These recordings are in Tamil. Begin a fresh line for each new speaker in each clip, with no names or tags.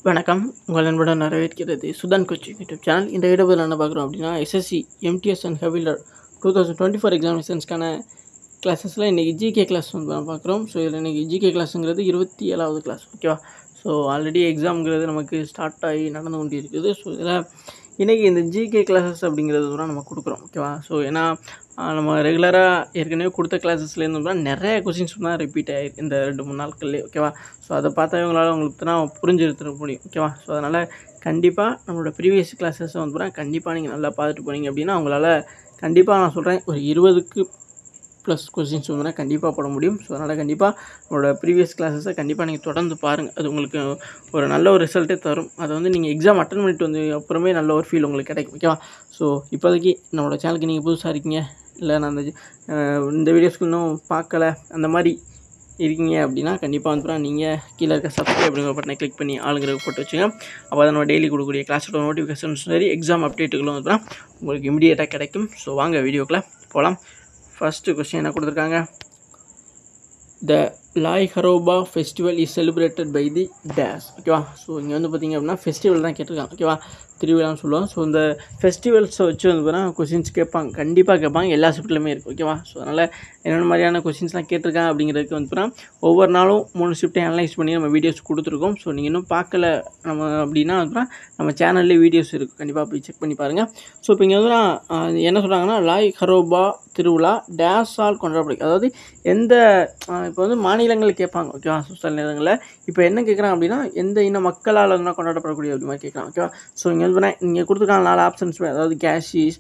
வணக்கம் உங்கள் நண்புடன் வரவேற்கிறது சுதான் கோச்சி யூடியூப் சேனல் இந்த வீடியோவில் என்ன பார்க்குறோம் அப்படின்னா எஸ்எஸ்சி எம்டிஎஸ் அண்ட் ஹெவிலர் டூ தௌசண்ட் டுவெண்ட்டி ஃபோர் எக்ஸாமினேஷன்ஸ்க்கான கிளாஸஸில் இன்றைக்கி ஜிகே கிளாஸ் வந்து நம்ம பார்க்குறோம் ஸோ இதில் இன்றைக்கி ஜிகே கிளாஸுங்கிறது இருபத்தி ஏழாவது கிளாஸ் ஓகேவா ஸோ ஆல்ரெடி எக்ஸாம்ங்கிறது நமக்கு ஸ்டார்ட் ஆகி நடந்து கொண்டு இருக்குது ஸோ இதில் இன்றைக்கி இந்த ஜிகே கிளாஸஸ் அப்படிங்கிறது தான் நம்ம கொடுக்குறோம் ஓகேவா ஸோ ஏன்னா ஆஹ், நம்ம ரெகுலராக ஏற்கனவே கொடுத்த கிளாஸஸ்லேருந்து தான் நிறைய கொஷின்ஸ் தான் ரிப்பீட் ஆகிருக்கு இந்த ரெண்டு மூணு நாட்கள்லேயே ஓகேவா ஸோ அதை பார்த்தாவே உங்களால் உங்களுக்கு தான் புரிஞ்சிருத்த முடியும் ஓகேவா ஸோ அதனால் கண்டிப்பாக நம்மளோட ப்ரீவியஸ் கிளாஸஸை வந்து பார்த்தா கண்டிப்பாக நீங்கள் நல்லா பார்த்துட்டு போனீங்க அப்படின்னா உங்களால் கண்டிப்பாக நான் சொல்கிறேன் ஒரு இருபதுக்கு ப்ளஸ் கொஸ்டின்ஸ் வந்து கண்டிப்பாக போட முடியும் ஸோ அதனால் கண்டிப்பாக உங்களோட ப்ரீவியஸ் கிளாஸஸை கண்டிப்பாக நீங்கள் தொடர்ந்து பாருங்கள் அது உங்களுக்கு ஒரு நல்ல ஒரு ரிசல்ட்டே தரும் அதை வந்து நீங்கள் எக்ஸாம் அட்டன் பண்ணிட்டு வந்து அப்புறமே நல்ல ஒரு ஃபீல் உங்களுக்கு கிடைக்கும் ஓகேவா ஸோ இப்போதைக்கு நம்மளோட சேனலுக்கு நீங்கள் புதுசாக இருக்கீங்க இல்லை நான் அந்த அஹ், இந்த வீடியோஸ்க்கு இன்னும் பார்க்கல அந்த மாதிரி இருக்கீங்க அப்படின்னா கண்டிப்பாக வந்து நீங்கள் கீழே இருக்க சப்ஸ்கிரைப் அப்படிங்கிற பட்டனை கிளிக் பண்ணி ஆளுங்கிற போட்டு வச்சுங்க அப்போ தான் நம்ம டெய்லி கொடுக்கக்கூடிய கிளாஸோட நோட்டிஃபிகேஷன்ஸ் சரி எக்ஸாம் அப்டேட்டுகளும் வந்து உங்களுக்கு இமிடியேட்டாக கிடைக்கும் ஸோ வாங்க வீடியோக்குள்ளே போகலாம் ஃபஸ்ட்டு கொஸ்டின் என்ன கொடுத்துருக்காங்க the Lai Haraoba festival is celebrated by the days ஓகேவா ஸோ இங்கே வந்து பார்த்தீங்க அப்படின்னா ஃபெஸ்டிவல் தான் கேட்டிருக்காங்க ஓகேவா திருவிழான்னு சொல்லுவோம் ஸோ இந்த ஃபெஸ்டிவல்ஸை வச்சு வந்து பார்த்தீங்கன்னா கொஷின்ஸ் கேட்பாங்க கண்டிப்பாக கேட்பாங்க எல்லா ஷிஃப்ட்லையுமே இருக்கும் ஓகேவா ஸோ அதனால் என்னென்ன மாதிரியான கொஷின்ஸ்லாம் கேட்டிருக்காங்க அப்படிங்கிறதுக்கு வந்து பார்த்தீங்கன்னா ஒவ்வொரு நாளும் மூணு ஷிஃப்ட்டையும் அனலைஸ் பண்ணி நம்ம வீடியோஸ் கொடுத்துருக்கோம் ஸோ நீங்கள் இன்னும் பார்க்கல நம்ம அப்படின்னா வந்து பார்த்தீங்கன்னா நம்ம சேனல்லே வீடியோஸ் இருக்குது கண்டிப்பாக போய் செக் பண்ணி பாருங்கள் ஸோ இப்போ இங்கே வந்து நான், ஆஹ், என்ன சொல்கிறாங்கன்னா லாய் ஹரோபா திருவிழா டேஸ் ஆல் கொண்டாடப்படுது அதாவது எந்த ஆஹ், இப்போ வந்து மாநிலங்கள் கேட்பாங்க ஓகேவா ஸோ சில நேரங்களில் இப்போ என்ன கேட்குறாங்க அப்படின்னா எந்த இன மக்களால் வந்து கொண்டாடப்படக்கூடிய அப்படி மாதிரி கேட்குறாங்க ஓகேவா ஸோ இங்கே வந்து இங்கே கொடுத்துருக்காங்க நாலு ஆப்ஷன்ஸ் அதாவது Khasis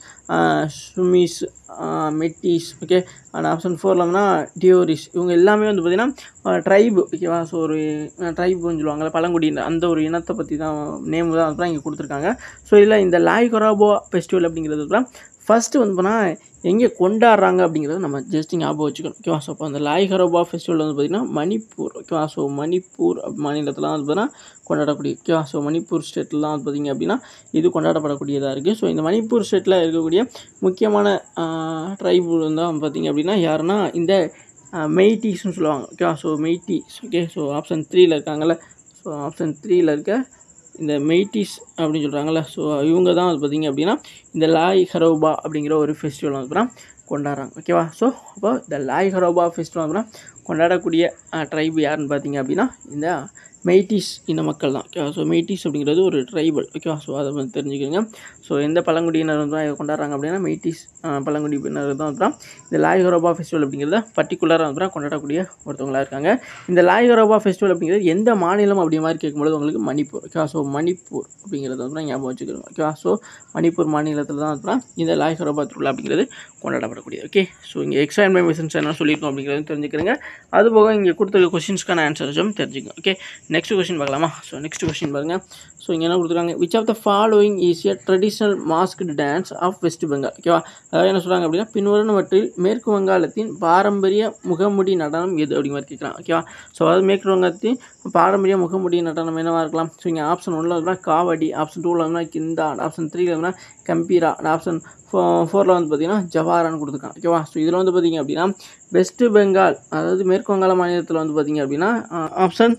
Sumis Meiteis okay and option ஃபோரில் வந்து டியோரிஸ் இவங்க எல்லாமே வந்து பார்த்திங்கன்னா ட்ரைபு ஓகேவா ஸோ ஒரு ட்ரைபுன்னு சொல்லுவாங்கல்ல பழங்குடியினர் அந்த ஒரு இனத்தை பற்றி தான் நேம் தான் வந்து இங்கே கொடுத்துருக்காங்க ஸோ இதில் இந்த லாய் கொராபோ ஃபெஸ்டிவல் அப்படிங்கிறது தான் ஃபஸ்ட்டு வந்து போனால் எங்கே கொண்டாடுறாங்க அப்படிங்கிறத நம்ம ஜஸ்ட் ஞாபகம் வச்சுக்கணும் ஓகேவா ஸோ அப்போ அந்த லாய் ஹரோபா ஃபெஸ்டிவல் வந்து பார்த்திங்கன்னா மணிப்பூர் ஓகேவா ஸோ மணிப்பூர் அப் மாநிலத்தில் வந்து பார்த்தீங்கன்னா கொண்டாடக்கூடிய ஓகேவா ஸோ மணிப்பூர் ஸ்டேட்டில் தான் வந்து பார்த்திங்க அப்படின்னா இது கொண்டாடப்படக்கூடியதாக இருக்குது ஸோ இந்த மணிப்பூர் ஸ்டேட்டில் இருக்கக்கூடிய முக்கியமான ட்ரைபு தான் பார்த்திங்க அப்படின்னா யாருன்னா இந்த மெய்டிஸ்னு சொல்லுவாங்க ஓகேவா so Meiteis okay so option த்ரீயில் இருக்காங்கல்ல ஸோ ஆப்ஷன் த்ரீயில் இருக்க இந்த மெய்டிஸ் அப்படின்னு சொல்கிறாங்கல்ல ஸோ இவங்க தான் வந்து பார்த்திங்க அப்படின்னா இந்த லாய் ஹரோபா அப்படிங்கிற ஒரு ஃபெஸ்டிவல் வந்து பார்த்தீங்கன்னா கொண்டாடுறாங்க ஓகேவா ஸோ அப்போ இந்த லாய் ஹரோபா ஃபெஸ்டிவல் வந்து கொண்டாடக்கூடிய ட்ரைபு யாருன்னு பார்த்தீங்க அப்படின்னா இந்த மெய்டிஸ் இன மக்கள் தான் ஓகேவா ஸோ மெய்டிஸ் அப்படிங்கிறது ஒரு ட்ரைபல் ஓகேவா ஸோ அதை வந்து தெரிஞ்சுக்கோங்க ஸோ எந்த பழங்குடியினர் வந்து இதை கொண்டாடுறாங்க அப்படின்னா மெய்டிஸ் பழங்குடியினர் தான் வந்து இந்த லாய் ஹரோபா ஃபெஸ்டிவல் அப்படிங்கிறத பர்டிகுலராக வந்து கொண்டாடக்கூடிய ஒருத்தவங்களாக இருக்காங்க இந்த லாய் ஹரோபா ஃபெஸ்டிவல் அப்படிங்கிறது எந்த மாநிலம் அப்படி மாதிரி கேட்கும்போது உங்களுக்கு மணிப்பூர் ஓகேவா ஸோ மணிப்பூர் அப்படிங்கிறத வந்து ஞாபகம் வச்சுக்கிறோம் ஓகேவா ஸோ மணிப்பூர் மாநிலத்தில் தான் வந்து இந்த லாய் ஹரோபா திருவிழா அப்படிங்கிறது கொண்டாடப்படக்கூடியது ஓகே ஸோ இங்கே எக்ஸ்ட்ரா இன்ஃபர்மேஷன்ஸ் என்ன சொல்லியிருக்கோம் அப்படிங்கிறது தெரிஞ்சுக்கிறேங்க அதுபோக இங்கே கொடுத்துருக்க கொஷின்ஸ்க்கான ஆன்சர்ஸும் தெரிஞ்சுக்கோங்க ஓகே நெக்ஸ்ட் கொஷின் பார்க்கலாமா ஸோ நெக்ஸ்ட் கொஷின் பாருங்கள் ஸோ இங்கே என்ன கொடுத்துருக்காங்க which of the following is a traditional masked dance of West Bengal ஓகேவா அதாவது என்ன சொல்கிறாங்க அப்படின்னா பின்வருவனவற்றில் மேற்கு வங்காளத்தின் பாரம்பரிய முகமுடி நடனம் எது அப்படிங்கிற மாதிரி கேட்குறாங்க ஓகேவா ஸோ அதாவது மேற்கு வங்கத்தின் பாரம்பரிய முகமுடி நடனம் என்னவாக இருக்கலாம் ஸோ இங்கே ஆப்ஷன் ஒன்றில் வந்து காவடி ஆப்ஷன் டூவில் வந்து கிந்தா ஆப்ஷன் த்ரீல வந்து கம்பீரா ஆப்ஷன் ஃபோ ஃபோரில் வந்து பார்த்தீங்கன்னா ஜவாரான்னு கொடுத்துருக்காங்க ஓகேவா ஸோ இதில் வந்து பார்த்தீங்க அப்படின்னா வெஸ்ட் பெங்கால் அதாவது மேற்கு வங்காள மாநிலத்தில் வந்து பார்த்தீங்க அப்படின்னா ஆப்ஷன்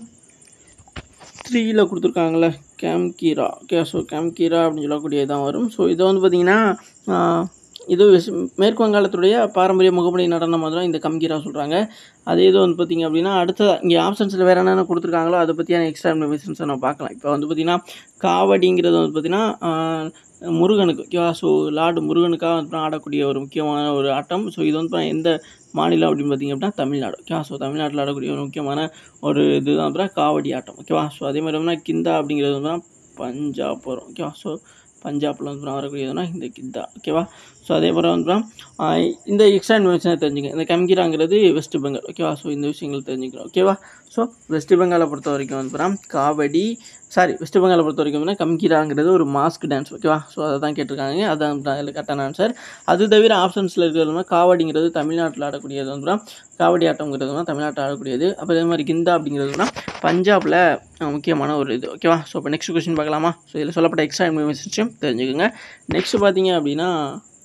த்ரீயில் கொடுத்துருக்காங்களே கேம்கீரா ஓகே ஸோ கேம்கீரா அப்படின்னு சொல்லக்கூடியது தான் வரும் ஸோ இதை வந்து பார்த்திங்கன்னா இது வெஸ் மேற்கு வங்காளத்துடைய பாரம்பரிய முகமுடி நடனம் மாதிரி தான் இந்த கம்கீரா சொல்கிறாங்க அதே இது வந்து பார்த்திங்க அப்படின்னா அடுத்த இங்கே ஆப்ஷன்ஸில் வேறு என்னென்ன கொடுத்துருக்காங்களோ அதை பற்றியான எக்ஸ்ட்ரா இன்ஃபர்மேஷன்ஸை நம்ம பார்க்கலாம் இப்போ வந்து பார்த்திங்கன்னா காவடிங்கிறது வந்து பார்த்திங்கன்னா முருகனுக்கு ஓகேவா ஸோ லார்டு முருகனுக்காக வந்து ஆடக்கூடிய ஒரு முக்கியமான ஒரு ஆட்டம் ஸோ இது வந்து பார்த்தீங்கன்னா எந்த மாநிலம் அப்படின்னு பார்த்தீங்க அப்படின்னா தமிழ்நாடு ஓகேவா ஸோ தமிழ்நாட்டில் ஆடக்கூடிய ஒரு முக்கியமான ஒரு இதுதான் அப்புறம் காவடி ஆட்டம் ஓகேவா ஸோ அதே மாதிரி வந்து கிந்தா அப்படிங்கிறது வந்து பஞ்சாப் வரும் ஓகேவா ஸோ பஞ்சாப்பில் வந்து வரக்கூடியதுனா இந்த கிந்தா ஓகேவா ஸோ அதே மாதிரி வந்து இந்த எக்ஸ்ட்ரா இன்ஃபர்மேஷனை தெரிஞ்சுங்க இந்த கம்கிராங்கிறது வெஸ்ட் பெங்கால் ஓகேவா ஸோ இந்த விஷயங்கள் தெரிஞ்சுக்கிறோம் ஓகேவா ஸோ வெஸ்ட் பெங்காலை பொறுத்த வரைக்கும் வந்து காவடி சாரி வெஸ்ட் பெங்காலை பொறுத்த வரைக்கும் வந்து கம்கிராங்கிறது ஒரு மாஸ்க் டான்ஸ் ஓகேவா ஸோ அதை தான் கேட்டிருக்காங்க அதான் அதில் கரெக்டான ஆன்சர் அது தவிர ஆப்ஷன்ஸில் இருக்கிறது காவடிங்கிறது தமிழ்நாட்டில் ஆடக்கூடியது வந்து காவடி ஆட்டம்ங்கிறது வந்து தமிழ்நாட்டில் ஆடக்கூடியது அப்போ அதே மாதிரி கிந்தா அப்படிங்கிறதுனா பஞ்சாபில் முக்கியமான ஒரு இது ஓகேவா ஸோ இப்போ நெக்ஸ்ட் கொஸ்டின் பார்க்கலாமா ஸோ இதில் சொல்லப்பட்ட எக்ஸ்ட்ரா இன்ஃபர்மேஷன்ஸையும் தெரிஞ்சுக்கோங்க நெக்ஸ்ட் பார்த்தீங்க அப்படின்னா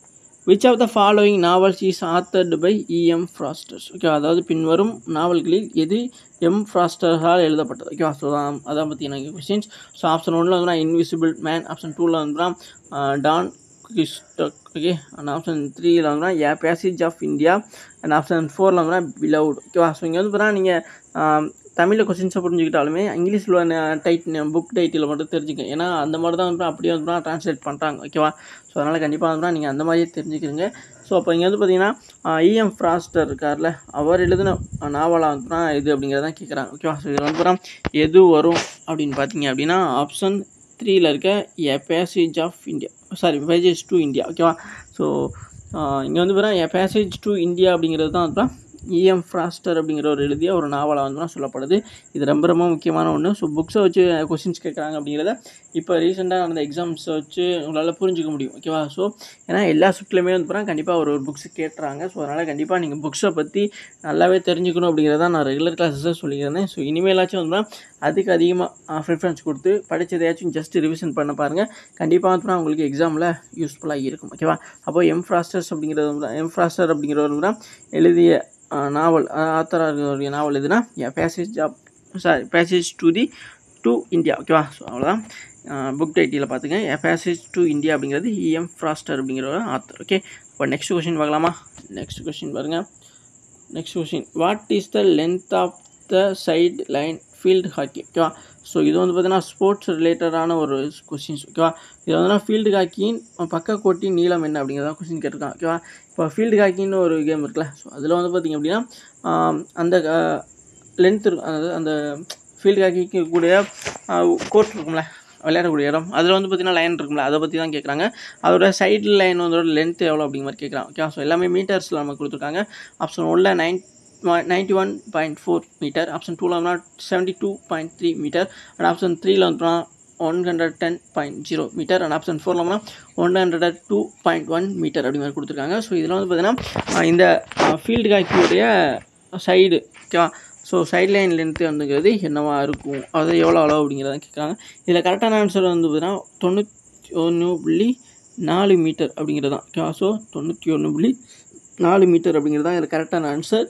which of the following novels is authored by E M Forster's okay அதாவது பின்வரும் நாவல்களில் எது எம் ஃப்ராஸ்டர்ஸால் எழுதப்பட்டது ஓகேவா ஸோ அதான் அதான் பற்றி எனக்கு கொஸ்டின்ஸ் ஸோ ஆப்ஷன் ஒன்றில் வந்து இன்விசிபிள் மேன் ஆப்ஷன் டூவில் வந்து டான் கிறிஸ்டக் ஓகே அண்ட் ஆப்ஷன் த்ரீயில் வந்து a passage of India and option ஃபோரில் வந்து பிலவுட் ஓகேவா ஸோ இங்கே வந்து பார்த்தீங்கன்னா நீங்கள் தமிழில் கொஸ்டின்ஸை புரிஞ்சுக்கிட்டாலுமே இங்கிலீஷில் டைட் புக் டைட்டில் மட்டும் தெரிஞ்சுக்க ஏன்னா அந்த மாதிரி தான் வந்து அப்படியே வந்து ட்ரான்ஸ்லேட் பண்ணுறாங்க ஓகேவா ஸோ அதனால் கண்டிப்பாக வந்து நீங்கள் அந்த மாதிரியே தெரிஞ்சுக்கிறீங்க ஸோ அப்போ இங்கே வந்து பார்த்தீங்கன்னா இஎம் ஃப்ராஸ்டர் இருக்கார்ல அவர் எழுதின நாவலாக வந்துனா இது அப்படிங்கிறத கேட்குறாங்க ஓகேவா ஸோ இதில் வந்து பார்த்தா எது வரும் அப்படின்னு பார்த்தீங்க அப்படின்னா ஆப்ஷன் த்ரீயில் இருக்க a passage of India sorry passage to India ஓகேவா ஸோ இங்கே வந்து பார்த்தா எ பேசேஜ் டு இந்தியா அப்படிங்கிறது தான் வந்து இஎம் ஃப்ராஸ்டர் அப்படிங்கிற ஒரு எழுதிய ஒரு நாவலாக வந்து சொல்லப்படுது இது ரொம்ப ரொம்ப முக்கியமான ஒன்று ஸோ புக்ஸை வச்சு கொஷின்ஸ் கேட்குறாங்க அப்படிங்கிறத இப்போ ரீசெண்டாக நடந்த எக்ஸாம்ஸை வச்சு உங்களால் புரிஞ்சுக்க முடியும் ஓகேவா ஸோ ஏன்னா எல்லா ஷிஃப்ட்லையுமே வந்து பார்த்தா கண்டிப்பாக ஒரு ஒரு புக்ஸ் கேட்டுறாங்க ஸோ அதனால் கண்டிப்பாக நீங்கள் புக்ஸை பற்றி நல்லாவே தெரிஞ்சுக்கணும் அப்படிங்கிறத நான் ரெகுலர் கிளாஸஸாக சொல்லியிருந்தேன் ஸோ இனிமேலாச்சும் வந்து அதுக்கு அதிகமாக ப்ரிஃபரன்ஸ் கொடுத்து படித்ததையாச்சும் ஜஸ்ட் ரிவிஷன் பண்ண பாருங்கள் கண்டிப்பாக வந்து உங்களுக்கு எக்ஸாமில் யூஸ்ஃபுல்லாக இருக்கும் ஓகேவா அப்போ எம் ஃப்ராஸ்டர்ஸ் அப்படிங்கிறது வந்து எம் ஃப்ராஸ்டர் அப்படிங்கிறவர் தான் எழுதிய நாவல் ஆத்தராக நாவல் எதுனா passage of sorry passage to the to India ஓகேவா ஸோ அவ்வளோதான் புக் டைட்டியில் பார்த்துங்க எ பேசேஜ் டு இந்தியா அப்படிங்கிறது இஎம் ஃப்ராஸ்டர் அப்படிங்கிற ஒரு ஆத்தர் ஓகே இப்போ நெக்ஸ்ட் கொஷின் பார்க்கலாமா நெக்ஸ்ட் கொஷின் பாருங்கள் next question what is the length of the side line field hockey ஓகேவா ஸோ இது வந்து பார்த்தீங்கன்னா ஸ்போர்ட்ஸ் ரிலேட்டடான ஒரு கொஷின்ஸ் ஓகேவா இது வந்து ஃபீல்டு ஹாக்கியின் பக்க கோட்டின் நீளம் என்ன அப்படிங்கிறத கொஷின் கேட்டிருக்காங்க ஓகேவா இப்போ ஃபீல்டு ஹாக்கின்னு ஒரு கேம் இருக்குல்ல ஸோ அதில் வந்து பார்த்திங்க அப்படின்னா அந்த லென்த் இருக்கும் அதாவது அந்த ஃபீல்டு ஹாக்கிக்கு கூடிய கோர்ட் இருக்கும்ல விளையாடக்கூடிய இடம் அதில் வந்து பார்த்திங்கன்னா லைன் இருக்கும்ல அதை பற்றி தான் கேட்குறாங்க அதோட சைடு லைன் வந்து லென்த் எவ்வளோ அப்படிங்கிற மாதிரி கேட்குறாங்க ஓகே ஸோ எல்லாமே மீட்டர்ஸில் நம்ம கொடுத்துருக்காங்க ஆப்ஷன் ஒன்றில் nine ninety one point four metre option டூவில் வந்து seventy two point three metre and option த்ரீயில் வந்து one hundred ten point zero metre and option ஃபோரில் வந்து one hundred two point one metre அப்படி மாதிரி கொடுத்துருக்காங்க ஸோ இதில் வந்து பார்த்திங்கன்னா இந்த ஃபீல்டு காக்கியுடைய சைடு ஓகேவா ஸோ சைட் லைன் லென்த்து வந்துங்கிறது என்னவா இருக்கும் அது எவ்வளோ அளவு அப்படிங்கிறத கேட்குறாங்க இதில் கரெக்டான ஆன்சர் வந்து பார்த்தீங்கன்னா தொண்ணூற்றி ஒன்று புள்ளி நாலு மீட்டர் அப்படிங்கிறது தான் ஓகேவா ஸோ தொண்ணூற்றி ஒன்று புள்ளி நாலு மீட்டர் அப்படிங்கிறது தான் இதில் கரெக்டான ஆன்சர்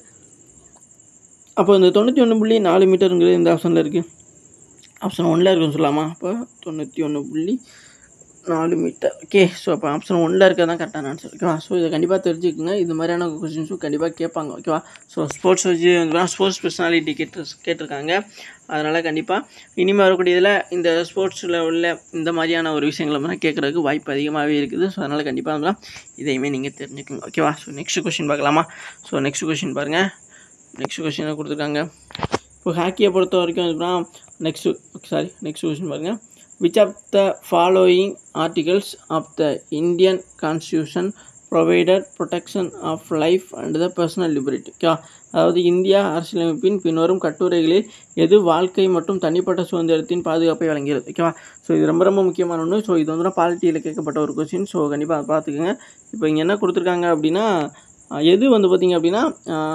அப்போ இந்த தொண்ணூற்றி ஒன்று புள்ளி நாலு மீட்டருங்கிறது இந்த ஆப்ஷனில் இருக்குது ஆப்ஷன் ஒன்றில் இருக்குன்னு சொல்லலாமா அப்போ தொண்ணூற்றி ஒன்று புள்ளி நாலு மீட்டர் ஓகே ஸோ அப்போ ஆப்ஷன் ஒன்றில் இருக்கிறது தான் கரெக்டான ஆன்சர் ஓகேவா ஸோ இதை கண்டிப்பாக தெரிஞ்சுக்கோங்க இது மாதிரியான கொஸ்டின்ஸும் கண்டிப்பாக கேட்பாங்க ஓகேவா ஸோ ஸ்போர்ட்ஸ் வச்சு வந்து ஸ்போர்ட்ஸ் பர்சனாலிட்டி கேட்டு கேட்டிருக்காங்க அதனால் கண்டிப்பாக இனிமேல் வரக்கூடியதில் இந்த ஸ்போர்ட்ஸில் உள்ள இந்த மாதிரியான ஒரு விஷயங்களை வந்து கேட்குறதுக்கு வாய்ப்பு அதிகமாகவே இருக்குது ஸோ அதனால் கண்டிப்பாக வந்து இதையுமே நீங்கள் தெரிஞ்சுக்கோங்க ஓகேவா ஸோ நெக்ஸ்ட் கொஷின் பார்க்கலாமா ஸோ நெக்ஸ்ட் கொஷின் பாருங்கள் நெக்ஸ்ட் கொஷினை கொடுத்துருக்காங்க இப்போ ஹாக்கியை பொறுத்த வரைக்கும் அதுனா நெக்ஸ்ட்டு சாரி நெக்ஸ்ட் கொஷின் பாருங்கள் which of the following articles of the Indian constitution provided protection of life and the personal liberty ஓகேவா அதாவது இந்தியா அரசியலமைப்பின் பின்வரும் கட்டுரைகளில் எது வாழ்க்கை மற்றும் தனிப்பட்ட சுதந்திரத்தின் பாதுகாப்பை வழங்குகிறது ஓகேவா ஸோ இது ரொம்ப ரொம்ப முக்கியமான ஒன்று ஸோ இது வந்து பாலிட்டியில் கேட்கப்பட்ட ஒரு கொஸ்டின் ஸோ கண்டிப்பாக அதை பார்த்துக்கோங்க இப்போ இங்கே என்ன கொடுத்துருக்காங்க அப்படின்னா எது வந்து பார்த்திங்க அப்படின்னா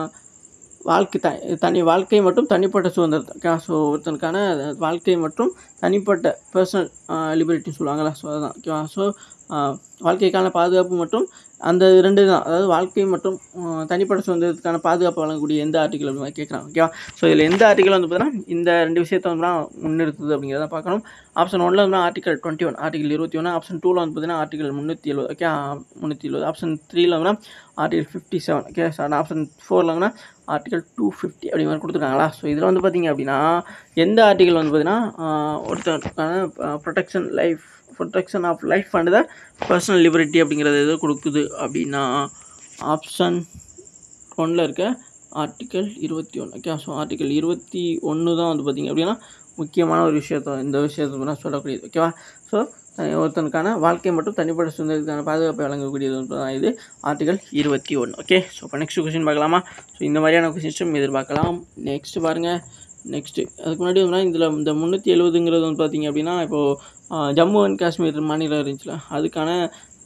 வாழ்க்கை த தனி வாழ்க்கை மற்றும் தனிப்பட்ட சுதந்திரத்தை ஸோ ஒருத்தனுக்கான வாழ்க்கை மற்றும் தனிப்பட்ட பர்சனல் லிபர்ட்டின்னு சொல்லுவாங்களா ஸோ அதுதான் ஓகேவா ஸோ வாழ்க்கைக்கான பாதுகாப்பு மற்றும் அந்த ரெண்டு தான் அதாவது வாழ்க்கை மற்றும் தனிப்பட்ட சுதந்திரத்துக்கான பாதுகாப்பு வழங்கக்கூடிய எந்த ஆர்டிக்கல் அப்படி மாதிரி கேட்குறாங்க ஓகேவா ஸோ இதில் எந்த ஆர்டிக்கல் வந்து பார்த்தீங்கன்னா இந்த ரெண்டு விஷயத்தை வந்து முன்னிறுத்துது அப்படிங்கிறத பார்க்கணும் ஆப்ஷன் ஒன்றில் வந்து ஆர்டிகல் டுவெண்ட்டி ஒன் ஆர்டிகல் இருபத்தி ஒன்று ஆப்ஷன் டூவில் வந்து பார்த்தீங்கன்னா ஆர்டிகல் முந்நூற்றி எழுபது ஓகே முந்நூற்றி எழுபது ஆப்ஷன் த்ரீயில் வந்து article fifty seven okay sir option ஃபோரில் வந்து ஆர்டிகல் டூ ஃபிஃப்டி அப்படி மாதிரி கொடுத்துருக்காங்களா ஸோ இதில் வந்து பார்த்திங்க அப்படின்னா எந்த ஆர்டிக்கல் வந்து பார்த்திங்கன்னா ஒருத்தருக்கான protection life protection of life and the personal liberty அப்படிங்கிறது எது கொடுக்குது அப்படின்னா ஆப்ஷன் ஒன்றில் இருக்க ஆர்டிக்கல் இருபத்தி ஒன்று ஓகே ஸோ ஆர்டிக்கல் இருபத்தி ஒன்று தான் வந்து பார்த்திங்க அப்படின்னா முக்கியமான ஒரு விஷயத்த இந்த விஷயத்தை நான் சொல்லக்கூடியது ஓகேவா ஸோ ஒருத்தனுக்கான வாழ்க்கை மற்றும் தனிப்பட்ட சுதந்திரத்துக்கான பாதுகாப்பை வழங்கக்கூடியது தான் இது ஆர்டிகல் இருபத்தி ஒன்று ஓகே ஸோ இப்போ நெக்ஸ்ட் கொஸ்டின் பார்க்கலாமா ஸோ இந்த மாதிரியான கொஸ்டின்ஸும் எதிர்பார்க்கலாம் நெக்ஸ்ட் பாருங்கள் நெக்ஸ்ட்டு அதுக்கு முன்னாடி வந்து இதில் இந்த முந்நூற்றி எழுபதுங்கிறது வந்து பார்த்திங்க அப்படின்னா இப்போது ஜம்மு அண்ட் காஷ்மீர் மாநிலம் இருந்துச்சுல அதுக்கான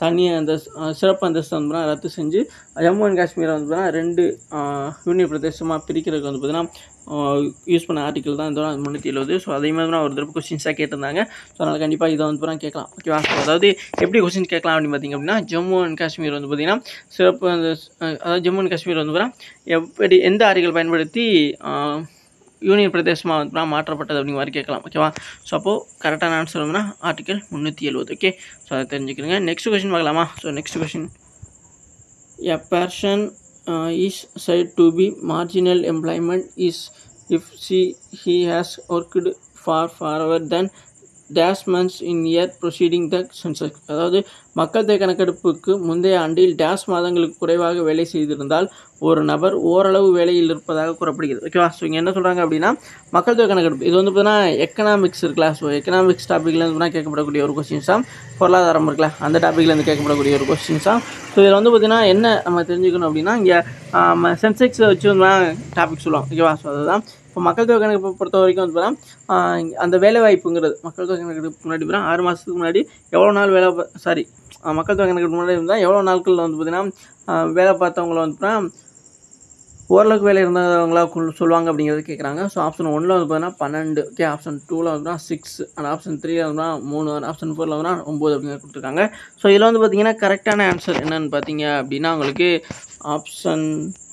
தனி அந்த சிறப்பு அந்தஸ்து வந்து பார்த்தீங்கன்னா ரத்து செஞ்சு ஜம்மு அண்ட் காஷ்மீரை வந்து பார்த்தீங்கன்னா ரெண்டு யூனியன் பிரதேசமாக பிரிக்கிறதுக்கு வந்து பார்த்தீங்கன்னா யூஸ் பண்ண ஆர்டிக்கல் தான் இந்த முந்நூற்றி எழுபது ஸோ அதே மாதிரி தான் ஒரு தடவை கொஸ்டின்ஸாக கேட்டிருந்தாங்க ஸோ அதனால் கண்டிப்பாக இதை வந்து பார்த்தீங்கன்னா கேட்கலாம் ஓகேவா ஸோ அதாவது எப்படி கொஸ்டின் கேட்கலாம் அப்படின்னு பார்த்தீங்க அப்படின்னா ஜம்மு அண்ட் காஷ்மீர் வந்து பார்த்தீங்கன்னா சிறப்பு அந்த அஹ், அதாவது ஜம்மு அண்ட் காஷ்மீர் வந்து பார்த்தீங்கன்னா எப்படி எந்த ஆர்டிக்கல் பயன்படுத்தி ஆஹ், யூனியன் பிரதேசமாக வந்து பார்த்தீங்கன்னா மாற்றப்பட்டது அப்படிங்கிற மாதிரி கேட்கலாம் ஓகேவா ஸோ அப்போது கரெக்டான ஆன்சர் வந்துன்னா ஆர்டிக்கல் முந்நூற்றி எழுபது ஓகே ஸோ அதை தெரிஞ்சுக்கிறேங்க நெக்ஸ்ட் கொஸ்டின் பார்க்கலாமா so next question a person uh, is said to be marginal employment is if she he has worked far farther than dash months in year proceeding the census அதாவது மக்கள் தொகை கணக்கெடுப்புக்கு முந்தைய ஆண்டில் டேஷ் மாதங்களுக்கு குறைவாக வேலை செய்திருந்தால் ஒரு நபர் ஓரளவு வேலையில் இருப்பதாக கூறப்படுகிறது ஓகேவா ஸோ இங்கே என்ன சொல்கிறாங்க அப்படின்னா மக்கள் தொகை கணக்கெடுப்பு இது வந்து பார்த்தீங்கன்னா எக்கனாமிக்ஸ் இருக்குல்ல ஸோ எக்கனாமிக்ஸ் டாப்பிக்லேருந்து தான் கேட்கப்படக்கூடிய ஒரு கொஸ்டின்ஸ் தான் பொருளாதாரம் இருக்குல்ல அந்த டாப்பிக்லேருந்து கேட்கப்படக்கூடிய ஒரு கொஸ்டின்ஸ் தான் ஸோ இதில் வந்து பார்த்தீங்கன்னா என்ன நம்ம தெரிஞ்சுக்கணும் அப்படின்னா இங்கே சென்செக்ஸை வச்சு வந்து டாபிக் சொல்லுவாங்க ஓகேவா ஸோ அதுதான் இப்போ மக்கள் தொகை கணக்கு பொறுத்த வரைக்கும் வந்து பார்த்தீங்கன்னா அந்த வேலை வாய்ப்புங்கிறது மக்கள் தொகை கணக்கெடுப்பு முன்னாடி பார்த்தீங்கன்னா ஆறு மாதத்துக்கு முன்னாடி எவ்வளோ நாள் வேலை சாரி மக்கள் தொகை கணக்கெடுப்பு முன்னாடி இருந்தால் எவ்வளோ நாட்களில் வந்து பார்த்தீங்கன்னா வேலை பார்த்தவங்கள வந்து பார்த்தீங்கன்னா ஓரளவுக்கு வேலை இருந்தவங்களா குள்- சொல்லுவாங்க அப்படிங்கிறது கேட்குறாங்க ஸோ ஆப்ஷன் ஒன்றில் வந்து பார்த்தீங்கன்னா பன்னெண்டு ஓகே ஆப்ஷன் டூவில் வந்து சிக்ஸ் அண்ட் ஆப்ஷன் த்ரீல வந்து மூணு ஆப்ஷன் ஃபோரில் வந்து ஒம்பது அப்படிங்கிற கொடுத்துருக்காங்க ஸோ இதில் வந்து பார்த்தீங்கன்னா கரெக்டான ஆன்சர் என்னன்னு பார்த்தீங்க அப்படின்னா உங்களுக்கு ஆப்ஷன்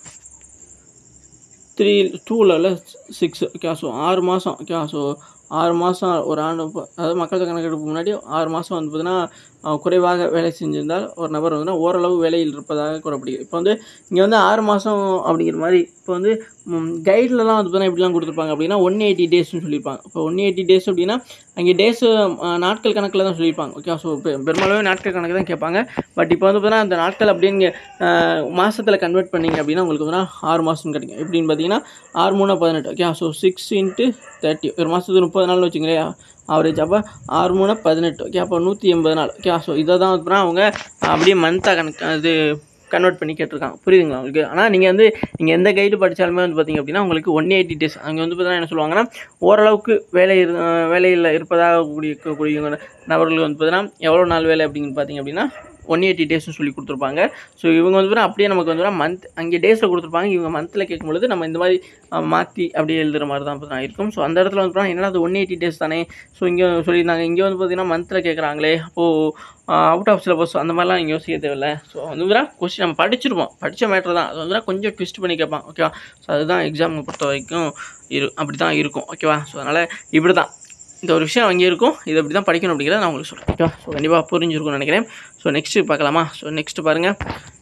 த்ரீ டூவில் சிக்ஸ் ஓகே ஸோ ஆறு மாதம் ஓகே ஸோ ஆறு மாதம் ஒரு ஆண்டு ப- அதாவது மக்கள் தொகை கணக்கெடுப்பு முன்னாடி ஆறு மாதம் வந்து பார்த்தீங்கன்னா அஹ், குறைவாக வேலை செஞ்சிருந்தால் ஒரு நபர் வந்து ஓரளவு வேலையில் இருப்பதாக கூறப்படுகிறது இப்போ வந்து இங்கே வந்து ஆறு மாதம் அப்படிங்கிற மாதிரி இப்போ வந்து கைட்லலாம் வந்து பார்த்தீங்கன்னா எப்படிலாம் கொடுத்துருப்பாங்க அப்படின்னா ஒன் எயிட்டி டேஸ்னு சொல்லியிருப்பாங்க இப்போ ஒன் எயிட்டி டேஸ் அப்படின்னா அங்கே டேஸு நாட்கள் கணக்கில் தான் சொல்லியிருப்பாங்க ஓகே ஸோ பெரும்பாலுமே நாட்கள் கணக்கு தான் கேட்பாங்க பட் இப்போ வந்து பார்த்தீங்கன்னா அந்த நாட்கள் அப்படியே நீங்கள் மாதத்தில் கன்வெர்ட் பண்ணீங்க அப்படின்னா உங்களுக்கு வந்து ஆறு மாதம் கிடைக்கும் எப்படின்னு பார்த்தீங்கன்னா ஆறு மூணு பதினெட்டு okay so six into thirty ஒரு மாதத்துக்கு முப்பது நாள் வச்சுங்களேன் ஆவரேஜ் அப்போ ஆறு மூணு பதினெட்டு ஓகே அப்போ நூற்றி எண்பது நாள் ஓகே ஸோ இதை தான் வந்து பார்த்தீங்கன்னா அவங்க அப்படியே மந்த்தாக கணக்கு அது கன்வெர்ட் பண்ணி கேட்டிருக்காங்க புரியுதுங்களா உங்களுக்கு ஆனால் நீங்கள் வந்து நீங்கள் எந்த கைடு படித்தாலுமே வந்து பார்த்தீங்க அப்படின்னா உங்களுக்கு ஒன் எயிட்டி டேஸ் அங்கே வந்து பார்த்தீங்கன்னா என்ன சொல்லுவாங்கன்னா ஓரளவுக்கு வேலை இரு வேலையில் இருப்பதாக கூடிய கூடிய நபர்கள் வந்து பார்த்தீங்கன்னா எவ்வளோ நாள் வேலை அப்படின்னு பார்த்தீங்க அப்படின்னா ஒன் எயிட்டி டேஸ்னு சொல்லி கொடுத்துருப்பாங்க ஸோ இவங்க வந்து பார்த்தீங்கன்னா அப்படியே நமக்கு வந்து மந்த் அங்கே டேஸில் கொடுத்துருப்பாங்க இவங்க மந்தில் கேட்கும்பொழுது நம்ம இந்த மாதிரி மாற்றி அப்படியே எழுதுகிற மாதிரி தான் பார்த்தீங்கன்னா இருக்கும் ஸோ அந்த இடத்துல வந்து பார்த்தீங்கன்னா என்னடா அது ஒன் எயிட்டி டேஸ் தானே ஸோ இங்கே சொல்லியிருந்தாங்க இங்கே வந்து பார்த்தீங்கன்னா மந்தில் கேட்குறாங்களே அப்போது அவுட் ஆஃப் சிலபஸ் அந்த மாதிரிலாம் இங்கே யோசிக்க தேவையில்ல ஸோ வந்து கொஸ்டின் நம்ம படிச்சிருப்போம் படித்த மேட்ரு தான் அது வந்து கொஞ்சம் ட்விஸ்ட் பண்ணி கேட்பான் ஓகேவா ஸோ அதுதான் எக்ஸாம் பொறுத்த வரைக்கும் இரு அப்படி தான் இருக்கும் ஓகேவா ஸோ அதனால் இப்படி தான் இந்த ஒரு விஷயம் அங்கே இருக்கும் இதை இப்படி தான் படிக்கணும் அப்படிங்கிறத நான் உங்களுக்கு சொல்கிறேன் ஓகேவா ஸோ கண்டிப்பாக புரிஞ்சிருக்கும்னு நினைக்கிறேன் ஸோ நெக்ஸ்ட்டு பார்க்கலாமா ஸோ நெக்ஸ்ட்டு பாருங்கள்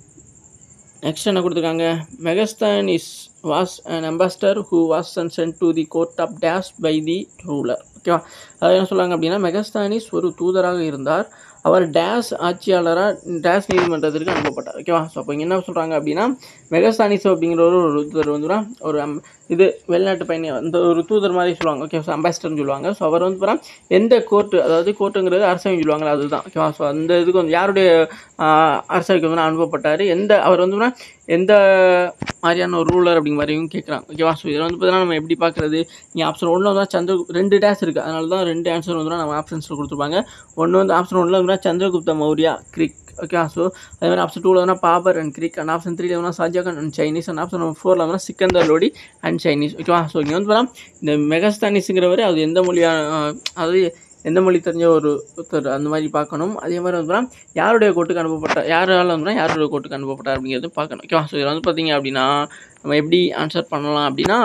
நெக்ஸ்ட் என்ன கொடுத்துருக்காங்க Megasthenes is was an ambassador who was sent to the court of dash by the ruler ஓகேவா அதாவது என்ன சொல்கிறாங்க அப்படின்னா மெகஸ்தானிஸ் ஒரு தூதராக இருந்தார் அவர் டேஷ் ஆட்சியாளராக டேஷ் நீதிமன்றத்திற்கு அனுப்பப்பட்டார் ஓகேவா ஸோ அப்போ இங்க என்ன சொல்கிறாங்க அப்படின்னா மெகஸ்தானிஸ் அப்படிங்கிற ஒரு ஒரு தூதர் வந்து ஒரு அம்- இது வெளிநாட்டு பயணி அந்த ஒரு தூதர் மாதிரி சொல்லுவாங்க ஓகே ஸோ அம்பாசிடர்னு சொல்லுவாங்க ஸோ அவர் வந்து பார்த்தா எந்த கோர்ட்டு அதாவது கோர்ட்டுங்கிறது அரசவைன்னு சொல்லுவாங்களா அதுதான் ஓகேவா ஸோ அந்த இதுக்கு வந்து யாருடைய ஆஹ், அரசவைக்கு வந்து அனுப்பப்பட்டார் எந்த அவர் வந்து பார்த்தா எந்த மாதிரியான ஒரு ரூலர் அப்படிங்கிற மாதிரியும் கேட்குறாங்க ஓகேவா ஸோ இதில் வந்து பார்த்தீங்கன்னா நம்ம எப்படி பார்க்குறது நீங்கள் ஆப்ஷன் ஒன்றில் வந்து சந்திர ரெண்டு டேஸ் இருக்குது அதனால தான் ரெண்டு ஆன்சர் வந்து நம்ம ஆப்ஷன்ஸில் கொடுத்துருப்பாங்க ஒன்று வந்து ஆப்ஷன் ஒன்றில் வந்து Chandragupta Maurya Greek okay so அதே மாதிரி ஆப்ஷன் டூவில் வந்து Babur and Greek and option த்ரீல வந்து Shahjahan and Chinese and option ஃபோரில் வந்து சிக்கந்தர் லோடி அண்ட் சைனீஸ் ஓகேவா ஸோ இங்கே வந்து பார்த்தா இந்த மெகஸ்தானிஸுங்கிறவர் அது எந்த மொழியா ஆஹ், அதாவது எந்த மொழி தெரிஞ்ச ஒரு ஒருத்தர் அந்த மாதிரி பார்க்கணும் அதே மாதிரி வந்து பார்த்தா யாருடைய கோர்ட்டுக்கு அனுப்பப்பட்டார் யாரால வந்து பார்த்தா யாருடைய கோர்ட்டுக்கு அனுப்பப்பட்டார் அப்படிங்கிறது பார்க்கணும் ஓகேவா ஸோ இதில் வந்து பார்த்தீங்க அப்படின்னா நம்ம எப்படி ஆன்சர் பண்ணலாம் அப்படின்னா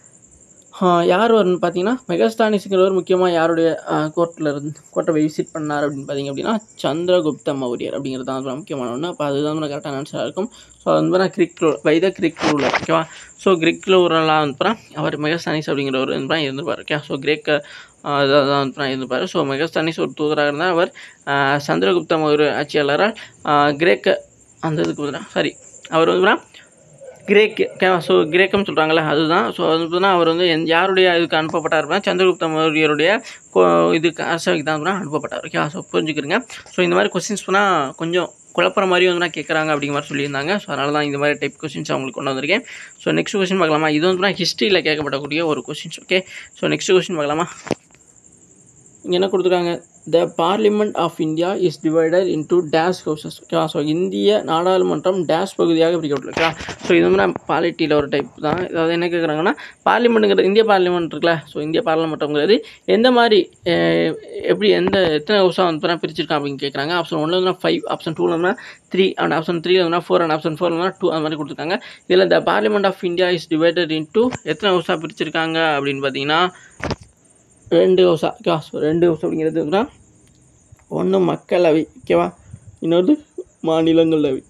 ஆஹ் யார் வரும்னு பார்த்தீங்கன்னா மெகஸ்தானிஸுங்கிறவர் முக்கியமாக யாருடைய கோர்ட்டில் இருந்து கோர்ட்டை விசிட் பண்ணார் அப்படின்னு பார்த்தீங்க அப்படின்னா சந்திரகுப்த மௌரியர் அப்படிங்கிறது தான் ரொம்ப முக்கியமான ஒன்று அப்போ அதுதான் வந்து கரெக்டான ஆன்சராக இருக்கும் ஸோ அது வந்து நான் Greek rule by the Greek ruler ஓகேவா ஸோ கிரிக் ரூலர்லாம் வந்து பார்த்தா அவர் மெகஸ்தானிஸ் அப்படிங்கிறவர் வந்து பார்த்தா இருந்திருப்பார் ஓகே ஸோ கிரேக்க இதாக தான் வந்து பார்த்தா இருந்திருப்பார் ஸோ மெகஸ்தானிஸ் ஒரு தூதராக இருந்தால் அவர் ஆஹ் சந்திரகுப்த மௌரிய ஆட்சியாளரால் ஆஹ் கிரேக்க அந்த இதுக்கு பதிலாக சாரி அவர் வந்து பார்த்தா கிரேக்கு ஓகேவா ஸோ கிரேக்கம் சொல்கிறாங்களே அதுதான் ஸோ அது பார்த்தீங்கன்னா அவர் வந்து எந்த யாருடைய இதுக்கு அனுப்பப்பட்டார் அப்படின்னா சந்திரகுப்த மௌரியருடைய கோ இதுக்கு அரசவைக்கு தான் அப்படின்னா அனுப்பப்பட்டார் ஓகேவா ஸோ புரிஞ்சுக்கிறீங்க ஸோ இந்த மாதிரி கொஸ்டின்ஸ் பண்ணால் கொஞ்சம் குழப்பற மாதிரி வந்து நான் கேட்குறாங்க அப்படிங்கிற மாதிரி சொல்லியிருந்தாங்க ஸோ அதனால தான் இந்த மாதிரி டைப் கொஸ்டின்ஸ் அவங்களுக்கு கொண்டு வந்திருக்கேன் ஸோ நெக்ஸ்ட் கொஸ்டின் பார்க்கலாமா இது வந்து ஹிஸ்ட்ரியில் கேட்கப்படக்கூடிய ஒரு questions okay so next question பார்க்கலாமா இங்கே என்ன கொடுத்துருக்காங்க the Parliament of India is divided into dash houses ஓகேவா ஸோ இந்திய நாடாளுமன்றம் டேஷ் பகுதியாக பிரிக்கப்பட்டுள்ளது ஓகேவா ஸோ இது வந்து பாலிட்டியில் ஒரு டைப் தான் அதாவது என்ன கேட்குறாங்கன்னா பார்லிமெண்ட்டுங்கிறது இந்திய பார்லிமெண்ட் இருக்குல்ல ஸோ இந்திய பார்லிமெண்ட்டுங்கிறது எந்த மாதிரி அஹ், எப்படி எந்த எத்தனை ஹவுஸாக வந்து பார்த்தா பிரிச்சிருக்கான் அப்படின்னு கேட்குறாங்க ஆப்ஷன் ஒன்றில் வந்து ஃபைவ் ஆப்ஷன் டூவில் வந்து த்ரீ அண்ட் ஆப்ஷன் த்ரீ வந்து ஃபோர் அண்ட் ஆப்ஷன் ஃபோர் வந்து டூ அந்த மாதிரி கொடுத்துருக்காங்க இதில் the Parliament of India is divided into எத்தனை ஹவுஸாக பிரிச்சிருக்காங்க அப்படின்னு பார்த்தீங்கன்னா ரெண்டு ஹவுஸா ஓகேவா ஸோ ரெண்டு ஹவுஸ் அப்படிங்கிறது ஒன்று மக்களவை ஓகேவா இன்னொரு மாநிலங்களவை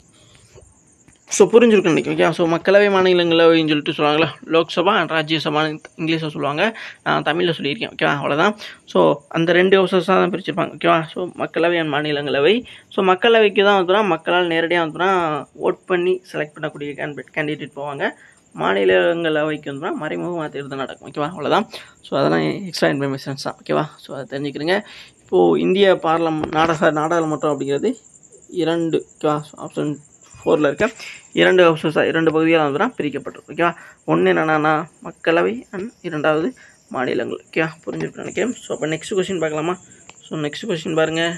ஸோ புரிஞ்சிருக்கும் நினைக்கிறேன் ஓகே ஸோ மக்களவை மாநிலங்களவைன்னு சொல்லிட்டு சொல்லுவாங்களா லோக்சபா அண்ட் ராஜ்யசபான்னு இங்கிலீஷில் சொல்லுவாங்க நான் தமிழில் சொல்லியிருக்கேன் ஓகேவா அவ்வளோதான் ஸோ அந்த ரெண்டு ஹவுசஸ் தான் பிரிச்சிருப்பாங்க ஓகேவா ஸோ மக்களவை அண்ட் மாநிலங்களவை ஸோ மக்களவைக்கு தான் வந்துனா மக்களால் நேரடியாக வந்துனா ஓட் பண்ணி செலக்ட் பண்ணக்கூடிய கேண்டிடேட் கேண்டிடேட் போவாங்க மாநிலங்களவைக்கு வந்துனா மறைமுகமாக தேர்தல் நடக்கும் ஓகேவா அவ்வளோதான் ஸோ அதெல்லாம் எக்ஸ்ட்ரா இன்ஃபர்மேஷன்ஸ் தான் ஓகேவா ஸோ அதை தெரிஞ்சுக்கிறீங்க இப்போது இந்திய பார்லம் நாடக நாடாளுமன்றம் அப்படிங்கிறது இரண்டு ஓகேவா ஆப்ஷன் ஃபோரில் இருக்க இரண்டு ஹவுசஸாக இரண்டு பகுதியாக வந்து தான் பிரிக்கப்பட்டிருக்கு ஓகேவா ஒன்று என்னென்னா மக்களவை அண்ட் இரண்டாவது மாநிலங்கள் ஓகேவா புரிஞ்சிருக்குன்னு நினைக்கிறேன் ஸோ அப்போ நெக்ஸ்ட் கொஸ்டின் பார்க்கலாமா ஸோ நெக்ஸ்ட் கொஸ்டின் பாருங்கள்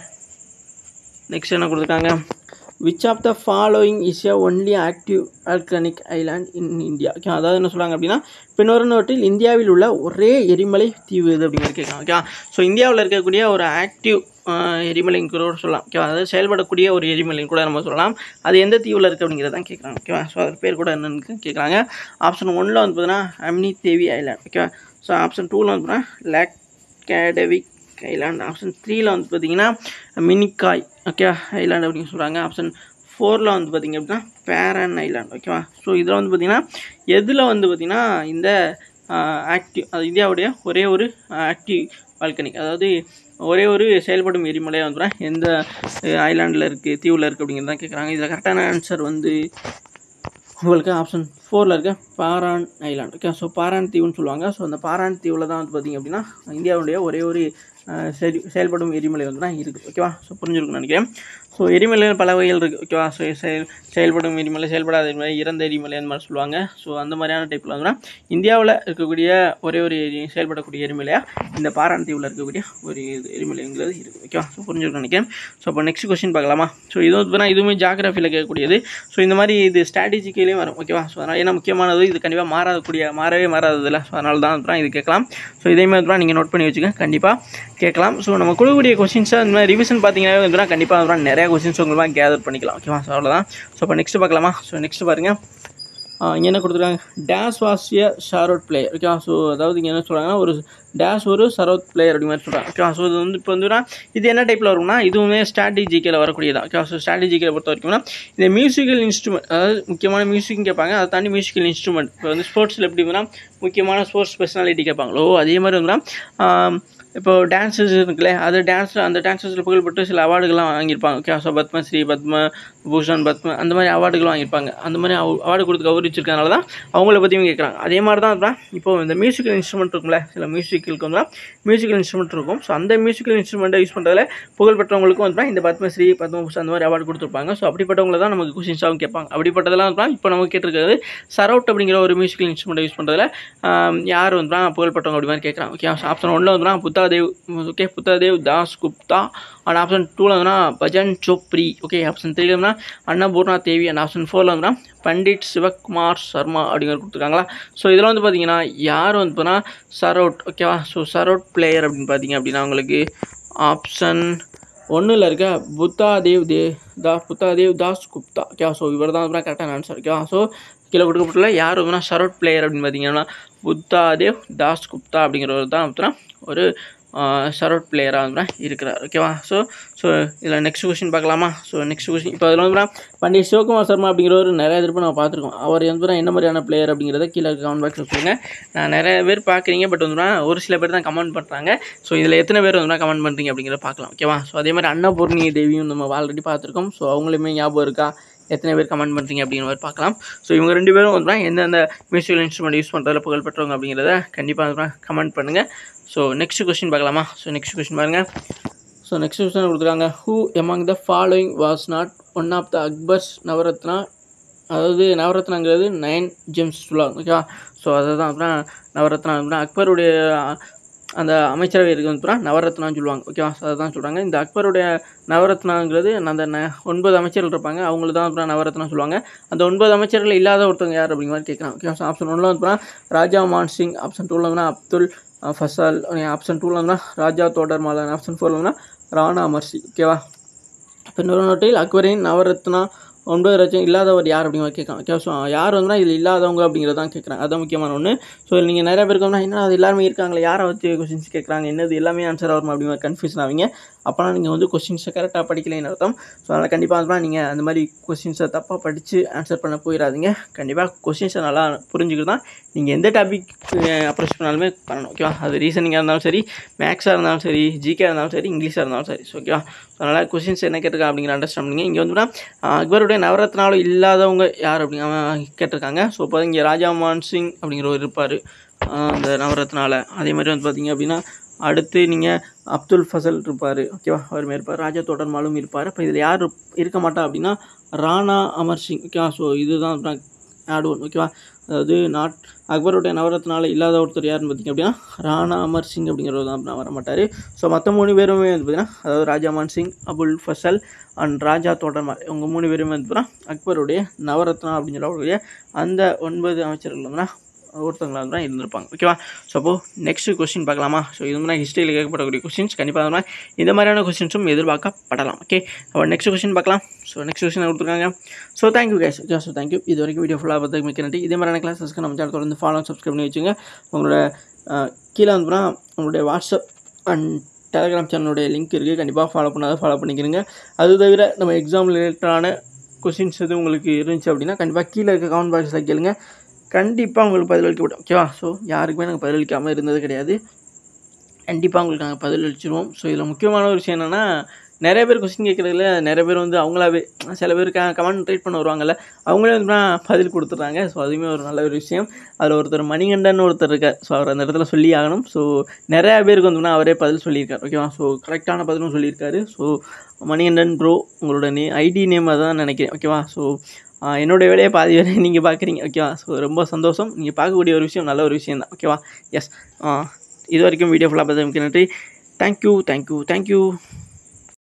நெக்ஸ்ட் என்ன கொடுத்துருக்காங்க which of the following is a only active volcanic island in India okay அதாவது என்ன சொல்கிறாங்க அப்படின்னா பின்வருவற்றில் இந்தியாவில் உள்ள ஒரே எரிமலை தீவு இது அப்படிங்கிறது கேட்கலாம் ஓகே ஸோ இந்தியாவில் இருக்கக்கூடிய ஒரு ஆக்டிவ் எரிமலைன்னு கூட சொல்லலாம் ஓகேவா அதாவது செயல்படக்கூடிய ஒரு எரிமலைன்னு கூட நம்ம சொல்லலாம் அது எந்த தீவில் இருக்குது அப்படிங்கிறத தான் கேட்குறாங்க ஓகேவா ஸோ அது பேர் கூட என்னன்னு கேட்குறாங்க ஆப்ஷன் ஒன்னில் வந்து பார்த்தீங்கன்னா அம்னி தேவி ஐலாண்ட் ஓகேவா ஸோ ஆப்ஷன் டூவில் வந்து பார்த்தீங்கன்னா லேக் கேடவிக் ஐலாண்ட் ஆப்ஷன் த்ரீயில் வந்து பார்த்தீங்கன்னா மினிக்காய் ஓகே ஐலாண்ட் அப்படின்னு சொல்கிறாங்க ஆப்ஷன் ஃபோரில் வந்து பார்த்தீங்க அப்படின்னா பேரன் ஐலாண்ட் ஓகேவா ஸோ இதில் வந்து பார்த்தீங்கன்னா எதில் வந்து பார்த்தீங்கன்னா இந்த ஆக்டிவ் அது இந்தியாவுடைய ஒரே ஒரு ஆக்டிவ் வால்கனிக் அதாவது ஒரே ஒரு செயல்படும் எரிமலையாக வந்து பார்த்தீங்கன்னா எந்த ஐலாண்டில் இருக்குது தீவில் இருக்குது அப்படிங்கிறது தான் கேட்குறாங்க இதில் கரெக்டான ஆன்சர் வந்து உங்களுக்கு ஆப்ஷன் ஃபோரில் இருக்க Barren island okay so Barren தீவுன்னு சொல்லுவாங்க ஸோ அந்த பாரான் தீவில் தான் வந்து பார்த்திங்க அப்படின்னா இந்தியாவுடைய ஒரே ஒரு அஹ், செடி செயல்படும் எரிமலை வந்து தான் இருக்குது ஓகேவா ஸோ புரிஞ்சிருக்குன்னு நினைக்கிறேன் ஸோ எரிமலைகள் பல வகைகள் இருக்குது ஓகேவா ஸோ செயல் செயல்படும் எரிமலை செயல்படாத எரிமலை இறந்த எரிமலை அந்த மாதிரி சொல்லுவாங்க ஸோ அந்த மாதிரியான டைப்பில் வந்து இந்தியாவில் இருக்கக்கூடிய ஒரே ஒரு எரி- செயல்படக்கூடிய எரிமலையாக இந்த பாரான் தீவில் இருக்கக்கூடிய ஒரு இது எரிமலைங்கிறது இருக்குது ஓகேவா ஸோ புரிஞ்சிருக்குன்னு நினைக்கிறேன் ஸோ அப்போ நெக்ஸ்ட் கொஸ்டின் பார்க்கலாமா ஸோ இது வந்து பார்த்தீங்கன்னா இதுவுமே ஜாகிரஃபியில் கேட்கக்கூடியது ஸோ இந்த மாதிரி இது ஸ்ட்ராட்டஜிக்கிலையும் வரும் ஓகேவா ஸோ அதனால் ஏன்னா முக்கியமானது இது கண்டிப்பாக மாறக்கூடிய மாறவே மாறாததில்ல ஸோ அதனால தான் அப்புறம் இது கேட்கலாம் ஸோ இதேமாதிரி அப்புறம் நீங்கள் நோட் பண்ணி வச்சுக்க கண்டிப்பாக கேட்கலாம் ஸோ நம்ம கொடுக்கக்கூடிய கொஸ்டின்ஸை இந்த மாதிரி ரிவிஷன் பார்த்தீங்கன்னா வந்து கண்டிப்பாக அப்புறம் நிறைய கொஸ்டின்ஸ் உங்களுக்கு கேதர் பண்ணிக்கலாம் ஓகேவா ஸோ அவ்வளோதான் ஸோ அப்போ நெக்ஸ்ட் பார்க்கலாமா ஸோ நெக்ஸ்ட் பாருங்கள் இங்கே என்ன கொடுத்துருக்காங்க dash was a sarod player ஓகேவா ஸோ அதாவது இங்கே என்ன சொல்கிறாங்கன்னா ஒரு டேஷ் ஒரு சரோத் பிளேயர் அப்படி மாதிரி சொல்கிறாங்க ஓகேவா ஸோ இது வந்து இப்போ வந்து இது என்ன டைப்பில் வரும்னா இதுவுமே ஸ்ட்ராட்டஜிக்கில் வரக்கூடியதான் ஓகேவா ஸோ ஸ்ட்ராட்டஜிக்கில் பொறுத்த வரைக்கும்னா இந்த மியூசிக்கல் இன்ஸ்ட்ருமெண்ட் அதாவது முக்கியமான மியூசிக் கேட்பாங்க அதை தாண்டி மியூசிக்கல் இன்ஸ்ட்ருமெண்ட் இப்போ வந்து ஸ்போர்ட்ஸில் எப்படி வந்து முக்கியமான ஸ்போர்ட்ஸ் பர்சனாலிட்டி கேட்பாங்களோ அதே மாதிரி வந்து இப்போ டான்ஸஸ் இருக்குல்ல அது டான்ஸில் அந்த டான்ஸஸில் புகழ்பெற்று சில அவார்டுகள்லாம் வாங்கியிருப்பாங்க ஓகே ஸோ பத்மஸ்ரீ பத்ம பூஷன் பத்ம அந்த மாதிரி அவார்டுகள் வாங்கியிருப்பாங்க அந்த மாதிரி அவார்டு கொடுத்து கௌரவிச்சிருக்கனால தான் அவங்கள பற்றியும் கேட்குறாங்க அதே மாதிரி தான் அப்புறம் இப்போ இந்த மியூசிக்கல் இன்ஸ்ட்ருமெண்ட் இருக்கும்ல சில மியூசிக்கலுக்கு வந்து மியூசிக்கல் இன்ஸ்ட்ருமெண்ட் இருக்கும் ஸோ அந்த மியூசிக்கல் இன்ஸ்ட்ருமெண்ட்டை யூஸ் பண்ணுறதுல புகழ்பெற்றவங்களுக்கும் வந்து இந்த பத்மஸ்ரீ பத்மபூஷன் அந்த மாதிரி அவார்டு கொடுத்துருப்பாங்க ஸோ அப்படிப்பட்டவங்கள தான் நமக்கு கொஸ்டின்ஸாகவும் கேட்பாங்க அப்படிப்பட்டதெல்லாம் வந்து இப்போ நமக்கு கேட்டிருக்கிறது சரௌட் அப்படிங்கிற ஒரு மியூசிக்கல் இன்ஸ்ட்ருமெண்ட்டை யூஸ் பண்ணுறதுல யார் வந்து புகழ்பெற்றவங்க அப்படி மாதிரி கேட்குறாங்க ஓகே ஆப்ஷன் ஒன்றில் வந்து Buddhadev okay Buddhadev Das Gupta and option டூவில் வந்துன்னா பஜன் சோப்ரி ஓகே ஆப்ஷன் த்ரீல வந்து அன்னபூர்ணா தேவி அண்ட் ஆப்ஷன் ஃபோரில் வந்துன்னா பண்டிட் சிவகுமார் சர்மா அப்படிங்கிற கொடுத்துருக்காங்களா ஸோ இதில் வந்து பார்த்தீங்கன்னா யார் வந்து போனால் சரோட் ஓகேவா ஸோ சரோட் பிளேயர் அப்படின்னு பார்த்தீங்க அப்படின்னா உங்களுக்கு ஆப்ஷன் ஒன்றில் இருக்க புத்தாதேவ் தே தா புத்தாதேவ் தாஸ் குப்தா ஓகேவா ஸோ இவர் தான் கரெக்டான ஆன்சர் ஓகேவா ஸோ கீழே கொடுக்கப்பட்டுள்ள யார் வந்து சரோட் பிளேயர் அப்படின்னு பார்த்தீங்கன்னா புத்தாதேவ் தாஸ் குப்தா அப்படிங்கிறவர் தான் பார்த்தோன்னா ஒரு சரோட் பிளேயராக வந்து இருக்கிறார் ஓகேவா ஸோ ஸோ இதில் நெக்ஸ்ட் கொஸ்டின் பார்க்கலாமா ஸோ நெக்ஸ்ட் கொஸ்டின் இப்போ அதில் வந்து பண்டிட் சிவகுமார் சர்மா அப்படிங்கிறவர் நிறைய திருப்பி நம்ம பார்த்துருக்கோம் அவர் வந்து என்ன மாதிரியான பிளேயர் அப்படிங்கிறத கீழே கமெண்ட் பாக்ஸில் சொல்லுங்கள் நான் நிறைய பேர் பார்க்குறீங்க பட் வந்து ஒரு சில பேர் தான் கமெண்ட் பண்ணுறாங்க ஸோ இதில் எத்தனை பேர் வந்து கமெண்ட் பண்ணுறீங்க அப்படிங்கிறத பார்க்கலாம் ஓகேவா ஸோ அதே மாதிரி அன்னபூர்ணி தேவியும் நம்ம ஆல்ரெடி பார்த்துருக்கோம் ஸோ அவங்களுமே ஞாபகம் இருக்கா எத்தனை பேர் கமெண்ட் பண்ணுறீங்க அப்படிங்கிற மாதிரி பார்க்கலாம் ஸோ இவங்க ரெண்டு பேரும் வந்து எந்தெந்த மியூசிக்கல் இன்ஸ்ட்ருமெண்ட் யூஸ் பண்ணுறதுல புகழ்பெற்றவங்க அப்படிங்கிறத கண்டிப்பாக கமெண்ட் பண்ணுங்கள் ஸோ நெக்ஸ்ட் கொஸ்டின் பார்க்கலாமா ஸோ நெக்ஸ்ட் கொஸ்டின் பாருங்கள் ஸோ நெக்ஸ்ட் கொஸ்டின் கொடுத்துருக்காங்க who among the following was not one of the Akbar's Navaratna அதாவது நவரத்னாங்கிறது நைன் ஜெம்ஸ் சொல்லுவாங்க ஓகேவா ஸோ அதை தான் அப்புறம் நவரத்னா அப்படின்னா அக்பருடைய அந்த அமைச்சரவை இருக்கு வந்து பார்த்தீங்கன்னா நவரத்னான்னு சொல்லுவாங்க ஓகேவா ஸோ அதுதான் சொல்கிறாங்க இந்த அக்பருடைய நவரத்னாங்கிறது அந்த ந ஒன்பது அமைச்சர்கள் இருப்பாங்க அவங்களுக்கு தான் வந்து நவரத்னா சொல்லுவாங்க அந்த ஒன்பது அமைச்சர்கள் இல்லாத ஒருத்தவங்க யார் அப்படிங்கிற மாதிரி கேட்குறாங்க ஓகேவா ஸோ ஆப்ஷன் ஒன்றில் வந்து பார்த்தீங்கன்னா ராஜா மான் சிங் ஆப்ஷன் டூவில் வந்து அப்துல் அஹ், ஃபசால் ஆப்ஷன் டூவில் வந்து ராஜா தோடர் மாலன் ஆப்ஷன் ஃபோரில் வந்து ராணா அமர்சி ஓகேவா இப்போ இன்னொரு நோட்டில் அக்பரின் நவரத்னா ஒன்பது லட்சம் இல்லாதவர் யார் அப்படிங்கிற மாதிரி கேட்குறாங்க ஓகே ஸோ யார் வந்துன்னா இதில் இல்லாதவங்க அப்படிங்கிறதான் கேட்குறாங்க அதான் முக்கியமான ஒன்று ஸோ நீங்கள் நிறைய பேருக்கு வந்து என்ன அது எல்லாருமே இருக்காங்களே யாரை வச்சு கொஸ்டின்ஸ் கேட்குறாங்க என்னது எல்லாமே ஆன்சர் ஆகும் அப்படிங்கிற கன்ஃபியூஷன் ஆவீங்க அப்போனா நீங்கள் வந்து கொஸ்டின்ஸை கரெக்டாக படிக்கலைன்னு அர்த்தம் ஸோ அதனால் கண்டிப்பாக வந்து நீங்கள் அந்த மாதிரி கொஸ்டின்ஸை தப்பாக படித்து ஆன்சர் பண்ண போயிடாதீங்க கண்டிப்பாக கொஸ்டின்ஸை நல்லா புரிஞ்சுக்கிட்டு தான் நீங்கள் எந்த டாபிக் அப்ரோச் பண்ணாலுமே பண்ணணும் ஓகேவா அது ரீசனிங்காக இருந்தாலும் சரி மேக்ஸாக இருந்தாலும் சரி ஜிகே இருந்தாலும் சரி இங்கிலீஷாக இருந்தாலும் சரி ஸோ ஓகேவா அதனால் கொஸ்டின்ஸ் என்ன கேட்டிருக்கா அப்படிங்கிற அண்டர்ஸ்டாண்ட் பண்ணிங்க இங்கே வந்து அக்பருடைய நவரத்னாலும் இல்லாதவங்க யார் அப்படிங்க அவன் கேட்டிருக்காங்க ஸோ இப்போ இங்கே ராஜா மான் சிங் அப்படிங்கிறவர் இருப்பார் அந்த நவரத்னால அதே மாதிரி வந்து பார்த்தீங்க அப்படின்னா அடுத்து நீங்கள் அப்துல் ஃபசல் இருப்பார் ஓகேவா அவர் மாரி இருப்பார் ராஜா தோட்டர்மாலும் இருப்பார் இப்போ இதில் யார் இருக்க மாட்டா அப்படின்னா ராணா அமர் சிங் ஓகேவா ஸோ இதுதான் ஆட் ஒன் ஓகேவா அதாவது நாட் அக்பருடைய நவரத்னால இல்லாத ஒருத்தர் யாருன்னு பார்த்தீங்க அப்படின்னா ராணா அமர் சிங் அப்படிங்கிறவர் தான் அப்படின்னா வர மாட்டார் ஸோ மற்ற மூணு பேருமே வந்து பார்த்தீங்கன்னா அதாவது ராஜா மான் சிங் அபுல் ஃபசல் அண்ட் ராஜா தோட்டர்மால் இவங்க மூணு பேருமே வந்து பார்த்தீங்கன்னா அக்பருடைய நவரத்னா அப்படின்னு சொல்லக்கூடிய அந்த ஒன்பது அமைச்சர்கள் வந்து ஒருத்தவங்களாக தான் இருந்திருப்பாங்க ஓகேவா ஸோ அப்போ நெக்ஸ்ட் கொஸ்டின் பார்க்கலாமா ஸோ இது மாதிரி ஹிஸ்ட்ரியில் கேட்கப்படக்கூடிய கொஸ்டின்ஸ் கண்டிப்பாக வந்து இந்த மாதிரியான கொஸ்டின்ஸும் எதிர்பார்க்கப்படலாம் ஓகே அப்போ நெக்ஸ்ட் கொஸ்டின் பார்க்கலாம் ஸோ நெக்ஸ்ட் கொஸ்டின் கொடுத்துருக்காங்க so thank you guys okay so thank you இது வரைக்கும் வீடியோ ஃபுல்லாக பார்த்து மிக்க நன்றி இதே மாதிரியான கிளாஸஸ்க்கு நம்ம சேனல் தொடர்ந்து ஃபாலோ சப்ஸ்கிரைப் பண்ணி வச்சுங்க உங்களோட அஹ், கீழே வந்து பார்த்தீங்கன்னா உங்களுடைய வாட்ஸ்அப் அண்ட் டெலகிராம் சேனலுடைய லிங்க் இருக்குது கண்டிப்பாக ஃபாலோ பண்ணாத ஃபாலோ பண்ணிக்கிறீங்க அது தவிர நம்ம எக்ஸாம் ரிலேட்டடான கொஸ்டின்ஸ் எதுவும் உங்களுக்கு இருந்துச்சு அப்படின்னா கண்டிப்பாக கீழே இருக்க கமெண்ட் பாக்ஸில் கேளுங்க கண்டிப்பாக உங்களுக்கு பதிலளிக்கப்படும் ஓகேவா ஸோ யாருக்குமே நாங்கள் பதிலளிக்காமல் இருந்தது கிடையாது கண்டிப்பாக உங்களுக்கு நாங்கள் பதிலளிச்சிருவோம் ஸோ இதில் முக்கியமான ஒரு விஷயம் என்னென்னா நிறைய பேர் கொஸ்டின் கேட்குறதுல நிறைய பேர் வந்து அவங்களாவே சில பேர் க கமெண்ட் ரைட் பண்ண வருவாங்கல்ல அவங்களே வந்து பதில் கொடுத்துட்றாங்க ஸோ அதுவுமே ஒரு நல்ல ஒரு விஷயம் அதில் ஒருத்தர் மணிகண்டன் ஒருத்தர் இருக்கார் ஸோ அவர் அந்த இடத்துல சொல்லி ஆகணும் ஸோ நிறையா பேருக்கு வந்து அவரே பதில் சொல்லியிருக்கார் ஓகேவா ஸோ கரெக்டான பதிலும் சொல்லியிருக்காரு ஸோ மணிகண்டன் ப்ரோ உங்களோட நே ஐடி நேம் அதான் நினைக்கிறேன் ஓகேவா ஸோ என்னுடைய வேலையை பாதி வேலையை நீங்கள் பார்க்குறீங்க ஓகேவா ஸோ ரொம்ப சந்தோஷம் நீங்கள் பார்க்கக்கூடிய ஒரு விஷயம் நல்ல ஒரு விஷயம் தான் ஓகேவா எஸ் இது வரைக்கும் வீடியோ ஃபுல்லாக பார்த்து நன்றி தேங்க்யூ தேங்க்யூ தேங்க்யூ